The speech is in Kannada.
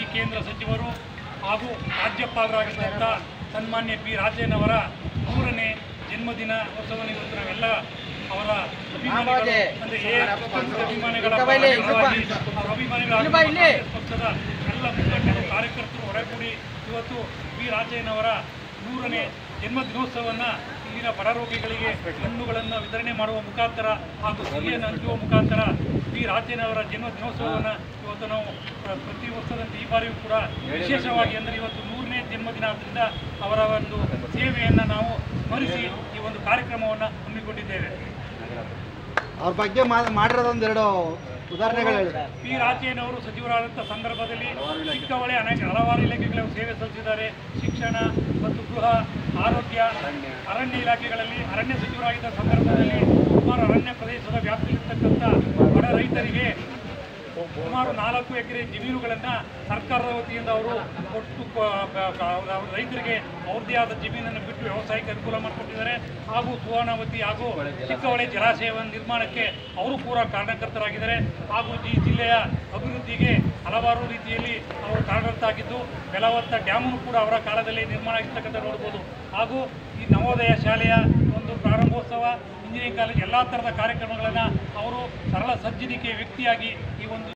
ಕೇಂದ್ರ ಸಚಿವರು ಹಾಗೂ ರಾಜ್ಯಪಾಲರಾಗಿದ್ದಂಥ ಸನ್ಮಾನ್ಯ ಪಿ ರಾಜೇನವರ ಮೂರನೇ ಜನ್ಮದಿನ ಉತ್ಸವವನ್ನು ಇವತ್ತು ನಾವೆಲ್ಲ ಅವರ ಅಭಿಮಾನಿಗಳು ಅಂದರೆ ಎ ಪಕ್ಷದ ಅಭಿಮಾನಿಗಳ ಪರವಾಗಿ ಅವರ ಅಭಿಮಾನಿಗಳ ಕಾಂಗ್ರೆಸ್ ಪಕ್ಷದ ಎಲ್ಲ ಮುಖಂಡರು ಕಾರ್ಯಕರ್ತರು ಹೊರಗೂಡಿ ಇವತ್ತು ಪಿ ರಾಜಯ್ಯನವರ ನೂರನೇ ಜನ್ಮ ದಿನೋತ್ಸವವನ್ನು ಇಲ್ಲಿನ ಬಡ ರೋಗಿಗಳಿಗೆ ಹಣ್ಣುಗಳನ್ನು ವಿತರಣೆ ಮಾಡುವ ಮುಖಾಂತರ ಹಾಗೂ ಸಿಹಿಯನ್ನು ಹಂಚುವ ಮುಖಾಂತರ ಪಿ ರಾಜಯ್ಯನವರ ಜನ್ಮ ದಿನೋತ್ಸವವನ್ನು ಇವತ್ತು ನಾವು ಪ್ರ- ಪ್ರತಿ ವರ್ಷದಂತೆ ಈ ಬಾರಿಯೂ ಕೂಡ ವಿಶೇಷವಾಗಿ ಅಂದರೆ ಇವತ್ತು ನೂರನೇ ಜನ್ಮದಿನ ಆದ್ದರಿಂದ ಅವರ ಒಂದು ಸೇವೆಯನ್ನು ನಾವು ಸ್ಮರಿಸಿ ಈ ಒಂದು ಕಾರ್ಯಕ್ರಮವನ್ನು ಹಮ್ಮಿಕೊಂಡಿದ್ದೇವೆ ಅವ್ರ ಬಗ್ಗೆ ಮಾ- ಮಾಡಿರೋದೊಂದೆರಡು ಉದಾಹರಣೆಗಳು ಹೇಳಿ ಪಿ ರಾಜಯ್ಯನವರು ಸಚಿವರಾದಂಥ ಸಂದರ್ಭದಲ್ಲಿ ಚಿಕ್ಕವಳೆ ಅನೇಕ ಹಲವಾರು ಇಲಾಖೆಗಳ ಸೇವೆ ಸಲ್ಲಿಸಿದ್ದಾರೆ ಶಿಕ್ಷಣ ಮತ್ತು ಗೃಹ ಆರೋಗ್ಯ ಅರಣ್ಯ ಇಲಾಖೆಗಳಲ್ಲಿ ಅರಣ್ಯ ಸಚಿವರಾಗಿದ್ದ ಸಂದರ್ಭದಲ್ಲಿ ಸುಮಾರು ಅರಣ್ಯ ಪ್ರದೇಶದ ವ್ಯಾಪ್ತಿಯಲ್ಲಿರ್ತಕ್ಕಂಥ ಬಡ ರೈತರಿಗೆ ಸುಮಾರು ನಾಲ್ಕು ಎಕರೆ ಜಮೀನುಗಳನ್ನು ಸರ್ಕಾರದ ವತಿಯಿಂದ ಅವರು ಕೊಟ್ಟು ಕ- ಕ- ಕ- ಅವ್ರ ರೈತರಿಗೆ ಅವ್ರದ್ದೇ ಆದ ಜಮೀನನ್ನು ಬಿಟ್ಟು ವ್ಯವಸಾಯಕ್ಕೆ ಅನುಕೂಲ ಮಾಡಿಕೊಟ್ಟಿದ್ದಾರೆ ಹಾಗೂ ಸುವರ್ಣವತಿ ಹಾಗೂ ಚಿಕ್ಕಹೊಳೆ ಜಲಾಶಯವನ್ನು ನಿರ್ಮಾಣಕ್ಕೆ ಅವರು ಕೂಡ ಕಾರಣಕರ್ತರಾಗಿದ್ದಾರೆ ಹಾಗೂ ಈ ಜಿಲ್ಲೆಯ ಅಭಿವೃದ್ಧಿಗೆ ಹಲವಾರು ರೀತಿಯಲ್ಲಿ ಅವರು ಕಾರಣಕರ್ತರಾಗಿದ್ದು ಬೆಲವತ್ತ ಡ್ಯಾಮನ್ನು ಕೂಡ ಅವರ ಕಾಲದಲ್ಲಿ ನಿರ್ಮಾಣ ಆಗಿರ್ತಕ್ಕಂಥ ನೋಡ್ಬೋದು ಹಾಗೂ ಈ ನವೋದಯ ಶಾಲೆಯ ಒಂದು ಪ್ರಾರಂಭೋತ್ಸವ ಇಂಜಿನಿಯರಿಂಗ್ ಕಾಲೇಜ್ ಎಲ್ಲ ಥರದ ಕಾರ್ಯಕ್ರಮಗಳನ್ನು ಅವರು ಸರಳ ಸಜ್ಜನಿಕೆ ವ್ಯಕ್ತಿಯಾಗಿ ಈ ಒಂದು